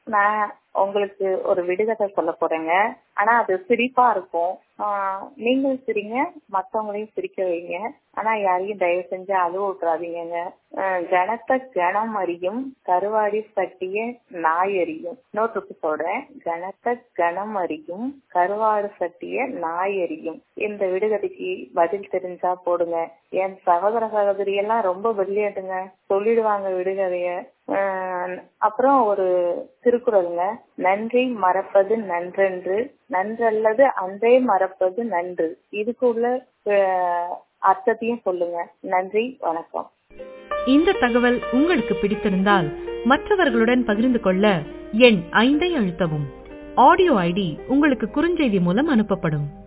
நான் உங்களுக்கு ஒரு விடுகதை சொல்ல போறேங்க ஆனா அது சிரிப்பா இருக்கும் ஆஹ் நீங்களும் சிரிங்க மத்தவங்களையும் சிரிக்க வைங்க ஆனா யாரையும் தயவு செஞ்சு அழுவ விட்டுறாதீங்க கணத்தை கணம் அறியும் கருவாடி சட்டிய நாய் அறியும் இன்னொரு சொல்றேன் கணத்தை கணம் அறியும் கருவாடு சட்டிய நாய் அறியும் இந்த விடுகதைக்கு பதில் தெரிஞ்சா போடுங்க என் சகோதர சகோதரி எல்லாம் ரொம்ப பிரில்லியன்ட்டுங்க சொல்லிடுவாங்க விடுகதைய ஆஹ் அப்புறம் ஒரு திருக்குறளுங்க நன்றி மறப்பது நன்றென்று நன்றல்லது அன்றே மறப்பது நன்று இதுக்கு உள்ள ஆஹ் அர்த்தத்தையும் சொல்லுங்க நன்றி வணக்கம் இந்த தகவல் உங்களுக்கு பிடித்திருந்தால் மற்றவர்களுடன் பகிர்ந்து கொள்ள எண் ஐந்தை அழுத்தவும் ஆடியோ ஐடி உங்களுக்கு குறுஞ்செய்தி மூலம் அனுப்பப்படும்